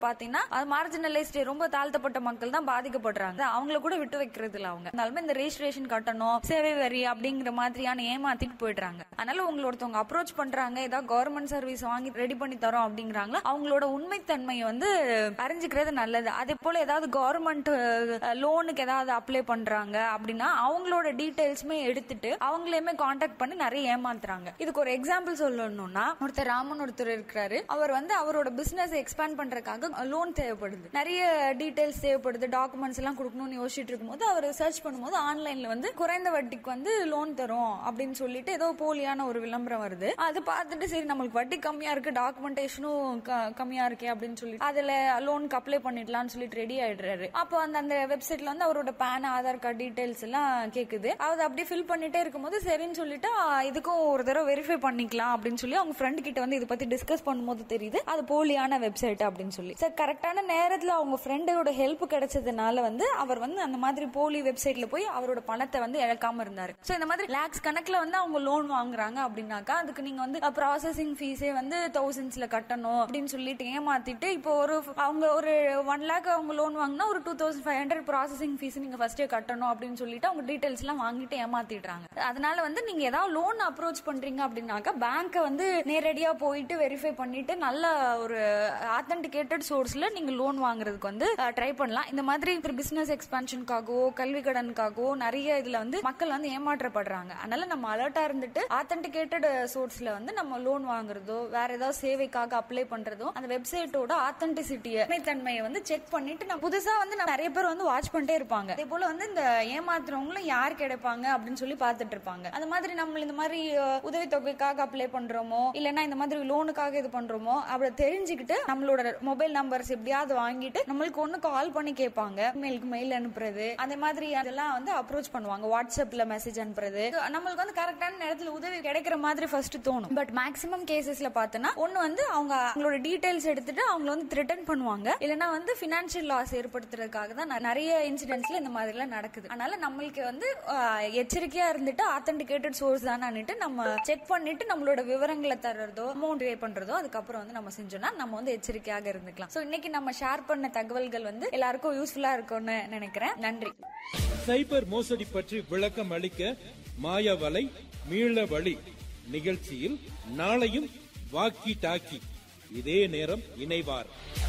பாத்தீங்கன்னா அது மார்ஜினலைஸ்ட் ரொம்ப தாழ்த்தப்பட்ட மக்கள் தான் பாதிக்கப்படுறாங்க அவங்கள கூட விட்டு வைக்கிறது இல்ல அவங்க இருந்தாலுமே இந்த ரெஜிஸ்ட்ரேஷன் கட்டணும் சேவை வரி அப்படிங்கிற மாதிரியான ஏமாத்திட்டு போயிடுறாங்க அதனால உங்களை ஒருத்தவங்க அப்ரோச் பண்றாங்க ஏதாவது கவர்மெண்ட் சர்வீஸ் வாங்கி ரெடி பண்ணி தரோம் அப்படிங்கிறாங்களா அவங்களோட உண்மைத்தன்மையை வந்து அறிஞ்சுக்கிறது நல்லது அதே போல ஏதாவது கவர்மெண்ட் லோனுக்கு ஏதாவது அப்ளை பண்றாங்க அப்படின்னா அவங்களோட டீடைல்ஸுமே எடுத்துட்டு அவங்களையுமே காண்டாக்ட் பண்ணி நிறைய ஏமாத்துறாங்க இதுக்கு ஒரு எக்ஸாம்பிள் சொல்லணும்னா ஒருத்தர் ராமன் ஒருத்தர் இருக்கிறாரு அவர் வந்து அவரோட பிசினஸ் எக்ஸ்பேண்ட் பண்றதுக்காக லோன் தேவைப்படுது நிறைய டீடைல்ஸ் தேவைப்படுது டாக்குமெண்ட்ஸ் எல்லாம் கொடுக்கணும்னு யோசிச்சுட்டு இருக்கும்போது அவர் சர்ச் பண்ணும்போது ஆன்லைன்ல வந்து குறைந்த வட்டிக்கு வந்து லோன் தரும் அப்படின்னு சொல்லிட்டு ஏதோ போலியான ஒரு விளம்பரம் வருது அது பார்த்துட்டு சரி நம்மளுக்கு வட்டி கம்மியா இருக்கு டாக்குமெண்டேஷனும் கம்மியா இருக்கே அப்படின்னு சொல்லிட்டு அதுல லோனுக்கு அப்ளை பண்ணிடலாம்னு சொல்லிட்டு ரெடி ஆயிடுறாரு அப்போ அந்த அந்த வெப்சைட்ல வந்து அவரோட பேன் ஆதார் கார்டு டீடைல்ஸ் எல்லாம் கேக்குது அது அப்படியே ஃபில் பண்ணிட்டே இருக்கும்போது சரின்னு சொல்லிட்டு ஆ, இதுக்கும் ஒரு தடவை வெரிஃபை பண்ணிக்கலாம் அப்படின்னு சொல்லி அவங்க ஃப்ரெண்ட் கிட்ட வந்து இதை பத்தி டிஸ்கஸ் பண்ணும்போது தெரியுது அது போலியான வெப்சைட் அப்படின்னு சொல்லி சார் கரெக்டான நேரத்துல அவங்க ஃப்ரெண்டோட ஹெல்ப் கிடைச்சதுனால வந்து அவர் வந்து அந்த மாதிரி போலி வெப்சைட்ல போய் அவரோட பணத்தை வந்து இழக்காம இருந்தாரு சோ இந்த மாதிரி லேக்ஸ் கணக்குல வந்து அவங்க லோன் வாங்குறாங்க அப்படின்னாக்கா அதுக்கு நீங்க வந்து ப்ராசஸிங் ஃபீஸே வந்து தௌசண்ட்ஸ்ல கட்டணும் அப்படின்னு சொல்லிட்டு ஏமாத்திட்டு இப்போ ஒரு அவங்க ஒரு ஒன் லேக் அவங்க லோன் வாங்கினா ஒரு two thousand five hundred processing fee நீங்க ஃபர்ஸ்டே கட்டணும் அப்படின்னு சொல்லிட்டு அவங்க டீடைல்ஸ் எல்லாம் வாங்கிட்டு ஏமாத்திடுறாங்க அதனால வந்து நீங்க ஏதாவது லோன் அப்ரோச் பண்றீங்க அப்படின்னாக்கா பேங்க்கை வந்து நேரடியா போயிட்டு வெரிஃபை பண்ணிட்டு நல்ல ஒரு ஆத்தன்டிகேட்டட் சோர்ஸ்ல நீங்க லோன் வாங்குறதுக்கு வந்து ட்ரை பண்ணலாம் இந்த மாதிரி பிசினஸ் எக்ஸ்பான்ஷனுக்காகவோ கல்வி கடனுக்காகவோ நிறைய இதுல வந்து மக்கள் வந்து ஏமாற்றப்படுறாங்க அதனால நம்ம அலர்ட்டா இருந்துட்டு ஆத்தன்டிகேட்டட் சோர்ஸ்ல வந்து நம்ம லோன் வாங்குறதோ வேற ஏதாவது சேவைக்காக அப்ளை பண்றதோ அந்த வெப்சைட்டோட ஆத்தன்டிசிட்டியை உண்மைத்தன்மையை வந்து செக் பண்ணிட்டு நம்ம புதுசா வந்து நம்ம நிறைய பேர் வந்து வாட்ச் பண்ணிட்டே இருப்பாங்க அதே போல வந்து இந்த ஏமாத்துறவங்களும் யார் கிடைப்பாங்க அப்படின்னு சொல்லி பார்த்துட்டு இருப்பாங்க அந்த மாதிரி நம்ம இந்த மாதிரி அஹ், உதவித்தொகைக்காக அப்ளை பண்றோமோ இல்லைன்னா இந்த மாதிரி லோனுக்காக இது பண்றோமோ அப்படி தெரிஞ்சுக்கிட்டு நம்மளோட மொபைல் நம்பர்ஸ் எப்படியாவது வாங்கிட்டு நம்மளுக்கு ஒண்ணு கால் பண்ணி கேட்பாங்க மெயிலுக்கு மெயில் அனுப்புறது அந்த மாதிரி அதெல்லாம் வந்து அப்ரோச் பண்ணுவாங்க வாட்ஸ்அப்ல மெசேஜ் அனுப்புறது நம்மளுக்கு வந்து கரெக்டான நேரத்துல உதவி கிடைக்கிற மாதிரி ஃபர்ஸ்ட் தோணும் பட் மேக்ஸிமம் கேசஸ்ல பார்த்தோன்னா ஒண்ணு வந்து அவங்க அவங்களோட டீடைல்ஸ் எடுத்துட்டு அவங்கள வந்து த்ரிட்டன் பண்ணுவாங்க இல்லைன்னா வந்து பினான்சியல் லாஸ் ஏற்படுத்துறதுக்காக தான் ந- நிறைய இன்சிடென்ட்ஸ்ல இந்த மாதிரி எல்லாம் நடக்குது அதனால நம்மளுக்கு வந்து ஆஹ், எச்சரிக்கையா இருந்துட்டு ஆத்தன்டிகேட்டட் சோர்ஸ் தானான்னுட்டு நம்ம செக் பண்ணிட்டு நம்மளோட விவரங்களை தர்றதோ அமௌண்ட் பே பண்றதோ அதுக்கப்புறம் வந்து நம்ம செஞ்சோம்னா நம்ம வந்து எச்சரிக்கையாக இருந்துக்கலாம் சோ இன்னைக்கு நம்ம ஷேர் பண்ண தகவல்கள் வந்து எல்லாருக்கும் யூஸ்ஃபுல்லா இருக்கும்னு நினைக்கிறேன் நன்றி சைபர் மோசடி பற்றி விளக்கம் அளிக்க மாயவலை மீள வழி நிகழ்ச்சியில் நாளையும் வாக்கி டாக்கி இதே நேரம் இணைவார்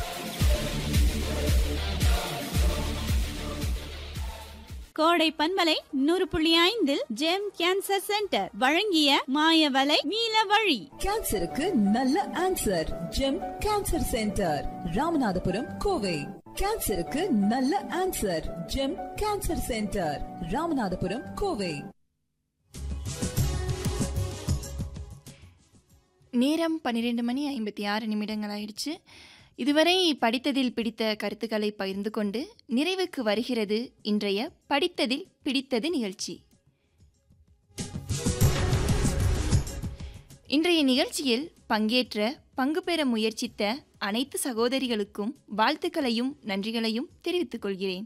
கோடை பண்பலை நூறு புள்ளி ஐந்தில் ஜெம் கேன்சர் சென்டர் வழங்கிய மாயவலை மீள வழி கேன்சருக்கு நல்ல answer Gem cancer centre Ramanathapuram Kovai கேன்சருக்கு நல்ல answer Gem cancer centre Ramanathapuram Kovai நேரம் பன்னிரெண்டு மணி ஐம்பத்தி ஆறு நிமிடங்கள் ஆயிடுச்சு இதுவரை படித்ததில் பிடித்த கருத்துக்களை பகிர்ந்து கொண்டு நிறைவுக்கு வருகிறது இன்றைய படித்ததில் பிடித்தது நிகழ்ச்சி இன்றைய நிகழ்ச்சியில் பங்கேற்ற பங்கு பெற முயற்சித்த அனைத்து சகோதரிகளுக்கும் வாழ்த்துக்களையும் நன்றிகளையும் தெரிவித்துக் கொள்கிறேன்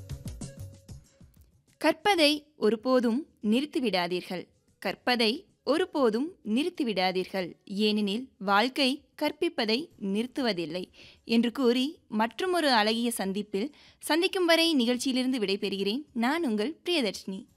கற்பதை ஒருபோதும் நிறுத்திவிடாதீர்கள் கற்பதை ஒருபோதும் நிறுத்திவிடாதீர்கள் ஏனெனில் வாழ்க்கை கற்பிப்பதை நிறுத்துவதில்லை என்று கூறி மற்றுமொரு அழகிய சந்திப்பில் சந்திக்கும் வரை நிகழ்ச்சியிலிருந்து விடைபெறுகிறேன் நான் உங்கள் பிரியதர்ஷினி